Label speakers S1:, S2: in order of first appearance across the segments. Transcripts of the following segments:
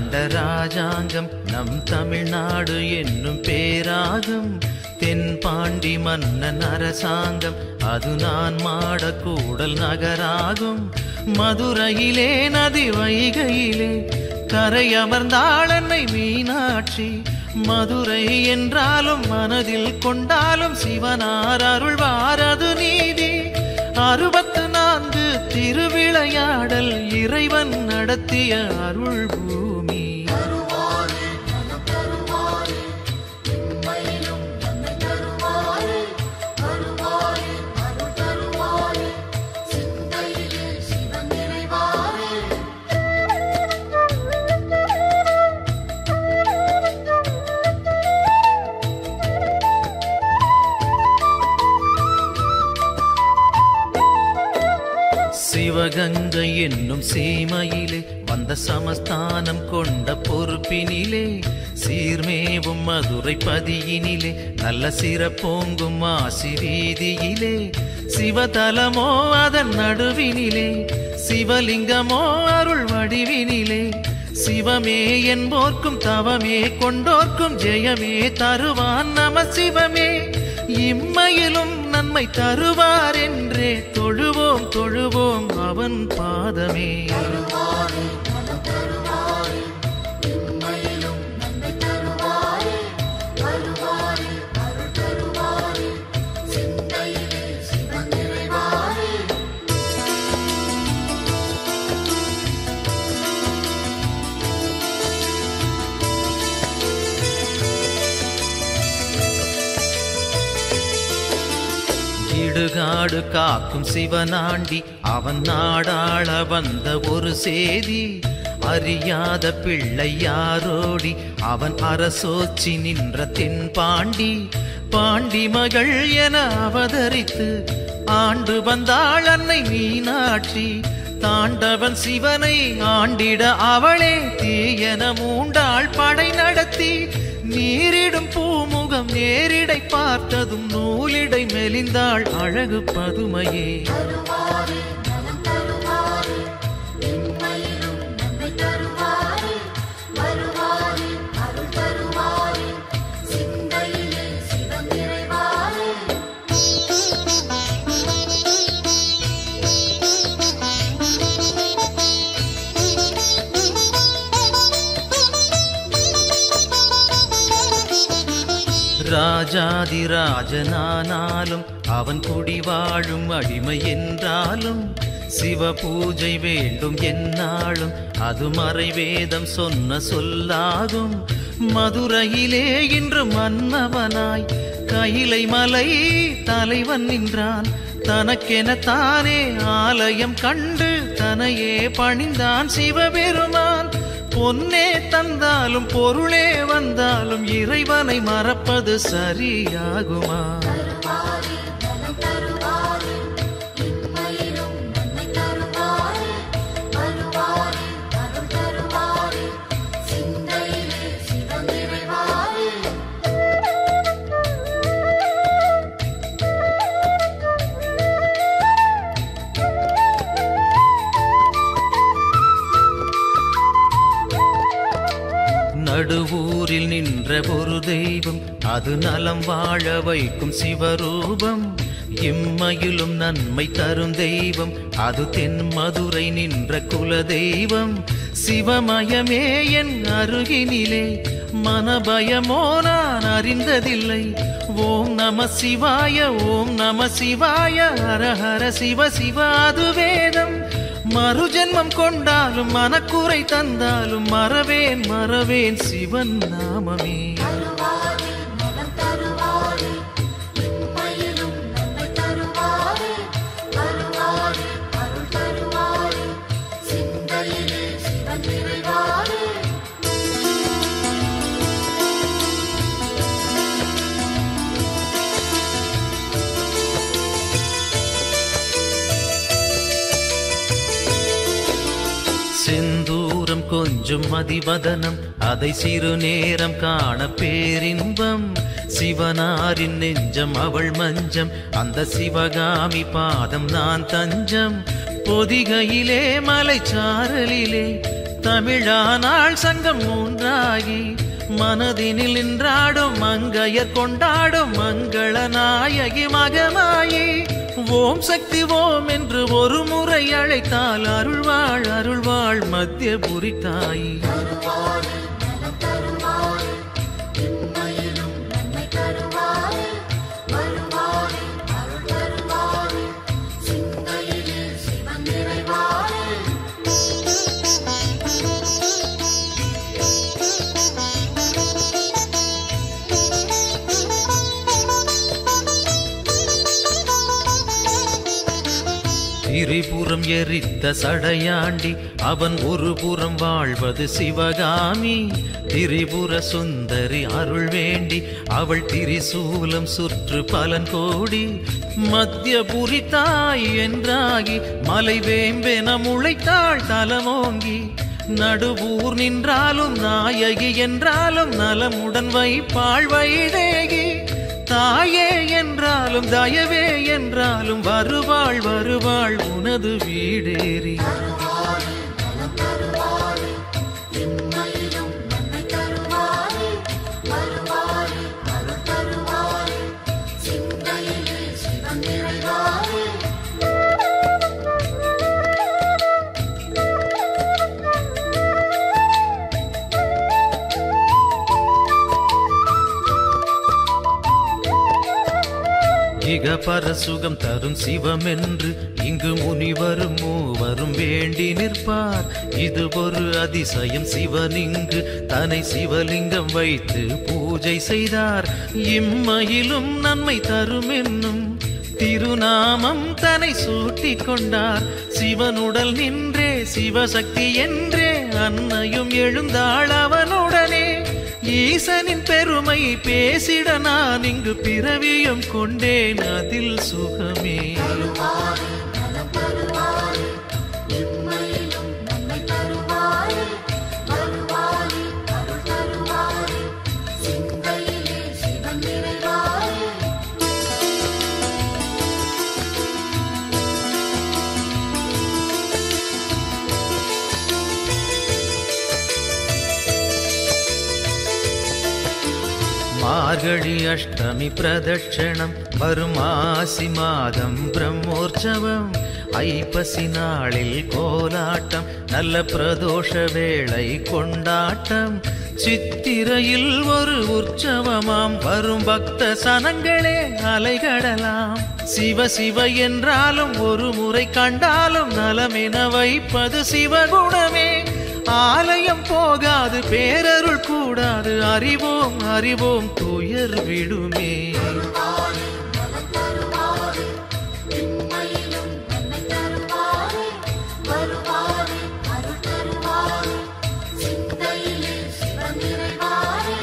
S1: ஆண்ட ராஜாங்கம் நம் தமிழ்நாடு என்னும் பேராகும் தென்பாண்டி மன்னன் அரசாங்கம் அது நான் மாட கூடல் நகராகும் மதுரையிலே நதி வைகையிலே கரை அமர்ந்தாளன்னை மீனாட்சி மதுரை என்றாலும் மனதில் கொண்டாலும் சிவனார் அருள்வாரது நீதி அறுபத்து நான்கு திருவிளையாடல் இறைவன் நடத்திய அருள் பூமி
S2: தருவாரே மனம் தருவாரே இம்மையிலும் நன்மை தருவாரே வருவாரே அருள் தருவாரே சிந்தையிலே சிவன் நிறைவாரே
S1: சிவகங்கை என்னும் சீமையிலே வந்த சமஸ்தானம் கொண்ட பொறுப்பினிலே சீர்மேவும் மதுரை பதியினிலே நல்ல சிறப்போங்கும் ஆசி வீதியிலே சிவதலமோ அதன் நடுவினிலே சிவலிங்கமோ அருள் வடிவினிலே சிவமே என்போர்க்கும் தவமே கொண்டோர்க்கும் ஜெயமே தருவான் நம சிவமே இம்மையிலும் நன்மை தருவார் என்றே தொழுவோம் தொழுவோம் அவன் பாதமே
S2: தருவாரே மனம் தருவாரே இம்மையிலும் நன்மை தருவாரே வருவாரே அருள் தருவாரே சிந்தையிலே சிவன் நிறைவாரே
S1: இடுகாடு காக்கும் சிவனாண்டி அவன் நாடாள வந்த ஒரு சேதி அறியாத பிள்ளை யாரோடி அவன் அரசோச்சி நின்ற தென்பாண்டி பாண்டி மகள் என அவதரித்து ஆண்டு வந்தாள் அன்னை மீனாட்சி தாண்டவன் சிவனை ஆண்டிட அவளே தீயன மூண்டாள் படை நடத்தி நீரிடும் பூமுகம் நேரிடை பார்த்ததும் நூலிடை மெலிந்தாள் அழகு பதுமையே
S2: தருவாரே மனம் தருவாரே இம்மையிலும் நன்மை தருவாரே வருவாரே அருள் தருவாரே சிந்தையிலே சிவன் நிறைவாரே
S1: ராஜாதிராஜனானாலும் அவன் குடி வாழும் அடிமை என்றாலும் சிவ பூஜை வேண்டும் என்னாலும் அது மறைவேதம் சொன்ன சொல்லாகும் மதுரையிலே இன்று மன்னவனாய் கைலை மலை தலைவன் நின்றான் தனக்கென தானே ஆலயம் கண்டு தனையே பணிந்தான் சிவபெருமான் பொன்னே தந்தாலும் பொருளே வந்தாலும் இறைவனை மறப்பது சரியாகுமா
S2: தருவாரே மனம் தருவாரே இம்மையிலும் நன்மை தருவாரே வருவாரே அருள் தருவாரே சிந்தையிலே சிவன் நிறைவாரே
S1: நடுவூரில் நின்ற ஒரு தெய்வம் அது நலம் வாழ வைக்கும் சிவரூபம் இம்மையிலும் நன்மை தரும் தெய்வம் அது தென் மதுரை நின்ற குல தெய்வம் சிவமயமே என் அருகினிலே மனபயமோ நான் அறிந்ததில்லை ஓம் நம சிவாய ஓம் நம சிவாய ஹர ஹர சிவ சிவ அது வேதம் மறுஜென்மம் கொண்டாலும் மனக்குறை தந்தாலும் மறவேன் மறவேன் சிவன் நாமமே
S2: தருவாரே மனம் தருவாரே இம்மையிலும் நன்மை தருவாரே வருவாரே அருள் தருவாரே சிந்தையிலே சிவன் நிறைவாரே
S1: செந்தூரம் கொஞ்சம் மதிவதனம் அதை சிறு நேரம் காண பேரின்பம் சிவனாரின் நெஞ்சம் அவள் மஞ்சம் அந்த சிவகாமி பாதம் நான் தஞ்சம் பொதிகையிலே மலைச்சாரலிலே தமிழானாள் சங்கம் மூன்றாகி மனதினில் நின்றாடும் மங்கையர் கொண்டாடும் மங்கள நாயகி மகமாயி ஓம் சக்தி ஓம் என்று ஒரு முறை அழைத்தால் அருள்வாள் அருள்வாள் மத்தியபுரி தாயி
S2: தருவாரே நலம் தருவாரே இன்மையிலும் நன்மை தருவாரே வருவாரே அருள் தருவாரே சிந்தையிலே சிவன் நிறைவாரே
S1: திரிபுரம் எரித்த சடையாண்டி அவன் ஒரு புறம் வாழ்வது சிவகாமி திரிபுர சுந்தரி அருள் வேண்டி அவள் திரிசூலம் சுற்று பலன் கோடி மத்தியபுரி தாய் என்றாகி மலை வேம்பென முளைத்தாள் தலமோங்கி நடுவூர் நின்றாலும் நாயகி என்றாலும் நலமுடன் வைப்பாள் வைதேகி தாயே என்றாலும் தயவே என்றாலும் வருவாள் வருவாள் உனது வீடேறி
S2: தருவாரே நலம் தருவாரே இன்மையிலும் நன்மை தருவாரே வருவாரே அருள் தருவாரே சிந்தையிலே சிவன் நிறைவாரே
S1: இக பரசுகம் தரும் சிவமென்று இங்கு முனிவரும் மூவரும் வேண்டி நிற்பார் இது ஒரு அதிசயம் சிவன் இங்கு தன்னை சிவலிங்கம் வைத்து பூஜை செய்தார் இம்மையிலும் நன்மை தரும் என்னும் திருநாமம் தன்னை சூட்டிக் கொண்டார் சிவனுடல் நின்றே சிவசக்தி என்றே அன்னையும் எழுந்தாள் அவனுடனே ஈசனின் பெருமை பேசிட நான் இங்கு பிறவியும் கொண்டேன் அதில் சுகமே
S2: தருவாரே நலம் தருவாரே இம்மையிலும் நன்மை தருவாரே வருவாரே அருள் தருவாரே சிந்தையிலே சிவன் நிறைவாரே
S1: மார்கழி அஷ்டமி பிரதட்சணம் வரும் ஆசி மாதம் பிரம்மோற்சவம் ஐப்பசி நாளில் கோலாட்டம் நல்ல பிரதோஷ வேளை கொண்டாட்டம் சித்திரையில் ஒரு உற்சவமாம் வரும் பக்த சனங்களே அலைகடலாம் சிவ சிவ என்றாலும் ஒரு முறை கண்டாலும் நலமென வைப்பது சிவகுணமே ஆலயம் போகாது பேரருள் கூடாது அறிவோம் அறிவோம் துயர் விடுமே
S2: தருவாரே நலம் தருவாரே இம்மையிலும் நன்மை தருவாரே வருவாரே அருள் தருவாரே சிந்தையிலே சிவன் நிறைவாரே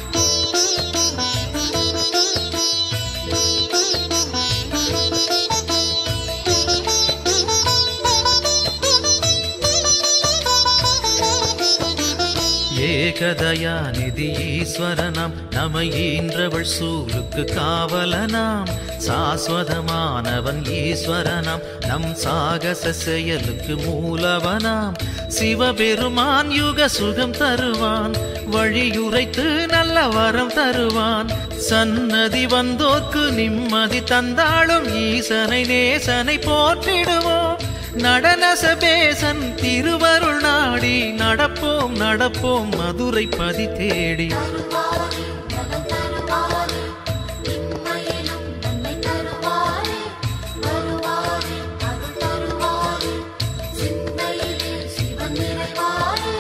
S1: ஏகதயா நிதி ஈஸ்வரனாம் நம ஈன்றவள் சூலுக்கு காவலனாம் சாஸ்வதமானவன் ஈஸ்வரனாம் நம் சாகச செயலுக்கு மூலவனாம் சிவபெருமான் யுக சுகம் தருவான் வழியுரைத்து நல்ல வரம் தருவான் சன்னதி வந்தோர்க்கு நிம்மதி தந்தாளும் ஈசனை நேசனை போற்றிடுவோம் நடன சபேசன் திருவருள் நாடி நடப்போம் நடப்போம் மதுரை பதி தேடி
S2: தருவாரே நலம் தருவாரே இம்மையிலும் நன்மை தருவாரே வருவாரே அருள் தருவாரே சிந்தையிலே சிவன் நிறைவாரே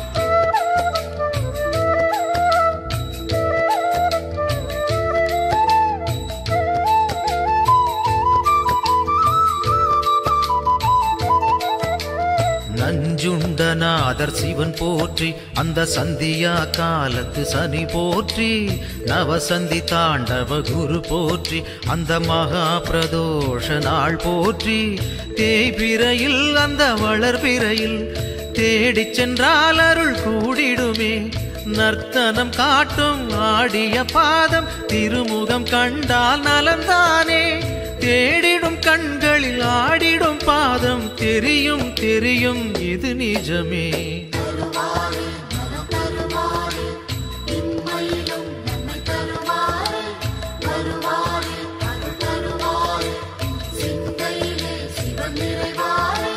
S1: நஞ்சுண்டநாதர் சிவன் போற்றி அந்த சந்தியா காலத்து சனி போற்றி நவசந்தி தாண்டவ குரு போற்றி அந்த மகா பிரதோஷ நாள் போற்றி தேய்பிரையில் அந்த வளர்பிறையில் தேடிச் சென்றால் அருள் கூடிடுமே நர்த்தனம் காட்டும் ஆடிய பாதம் திருமுகம் கண்டால் நலந்தானே தேடிடும் கண்களில் ஆடிடும் பாதம் தெரியும் தெரியும் இது நிஜமே
S2: தருவாரே நலம் தருவாரே இம்மையிலும் நன்மை தருவாரே வருவாரே அருள் தருவாரே சிந்தையிலே சிவன் நிறைவாரே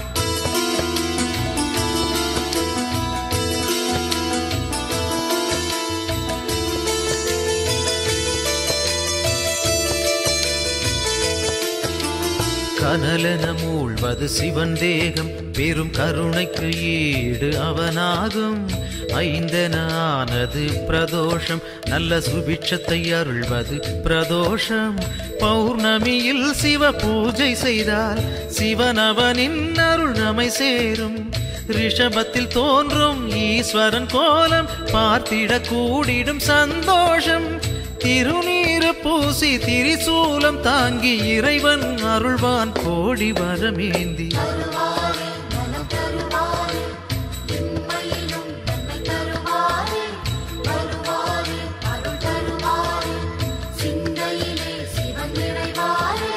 S1: கனலென மூழ்வது சிவன் தேகம் பெரும் கருணைக்கு ஈடு அவனாகும் ஐந்தென ஆனது பிரதோஷம் நல்ல சுபிட்சத்தை அருள்வது பிரதோஷம் பௌர்ணமியில் சிவ பூஜை செய்தால் சிவனவனின் அருள் நம்மை சேரும் ரிஷபத்தில் தோன்றும் ஈஸ்வரன் கோலம் பார்த்திட கூடிடும் சந்தோஷம் திருநீறு பூசி திரிசூலம் தாங்கி இறைவன் அருள்வான் கோடி வரமேந்தி
S2: தருவாரே நலம் தருவாரே இம்மையிலும் நன்மை தருவாரே வருவாரே அருள் தருவாரே சிந்தையிலே சிவன் நிறைவாரே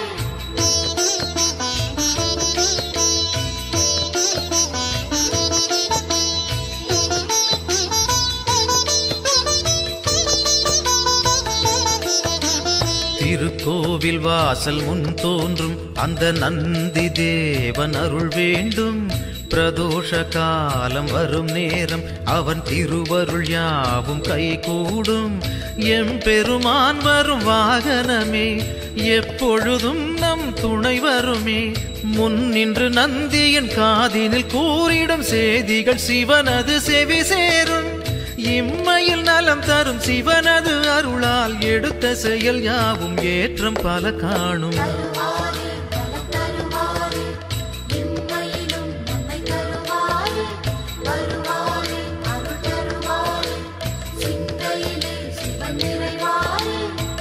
S1: திருக்கோவில் வாசல் முன் தோன்றும் அந்த நந்தி தேவன் அருள் வேண்டும் பிரதோஷ காலம் வரும் நேரம் அவன் திருவருள் யாவும் கைகூடும் எம்பெருமான் வரும் வாகனமே எப்பொழுதும் நம் துணை வருமே முன் நின்று நந்தியின் காதினில் கூறிடும் செய்திகள் சிவனது செவி சேரும் இம்மையில் நலம் தரும் சிவனது அருளால் எடுத்த செயல் யாவும் ஏற்றம் பல காணும்
S2: தருவாரே நலம் தருவாரே இம்மையிலும் நன்மை தருவாரே வருவாரே அருள் தருவாரே சிந்தையிலே சிவன் நிறைவாரே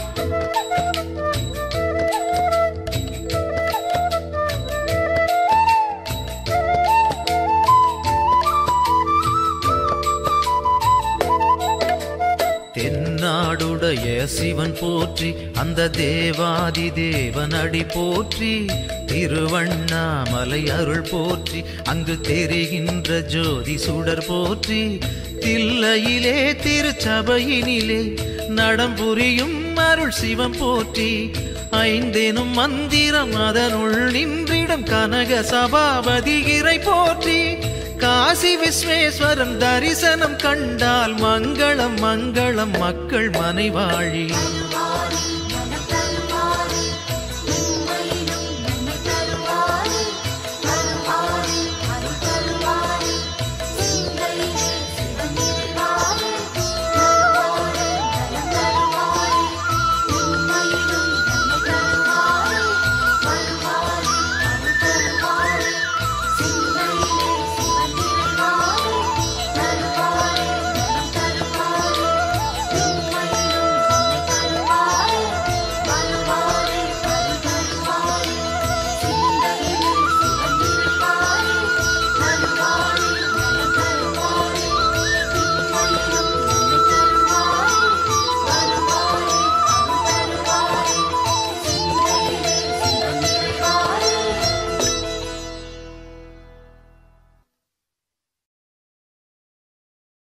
S1: தென்னாடுடைய சிவன் போற்றி அந்த தேவாதி தேவன் அடி போற்றி திருவண்ணாமலை அருள் போற்றி அங்கு தெரிகின்ற ஜோதி சுடர் போற்றி தில்லையிலே திருச்சபையினிலே நடம்புரியும் அருள் சிவம் போற்றி ஐந்தெனும் மந்திரம் அதனுள் நின்றிடம் கனக சபாபதி இறை போற்றி காசி விஸ்வேஸ்வரன் தரிசனம் கண்டால் மங்களம் மங்களம் மக்கள் மனைவாழி
S2: தருவாரே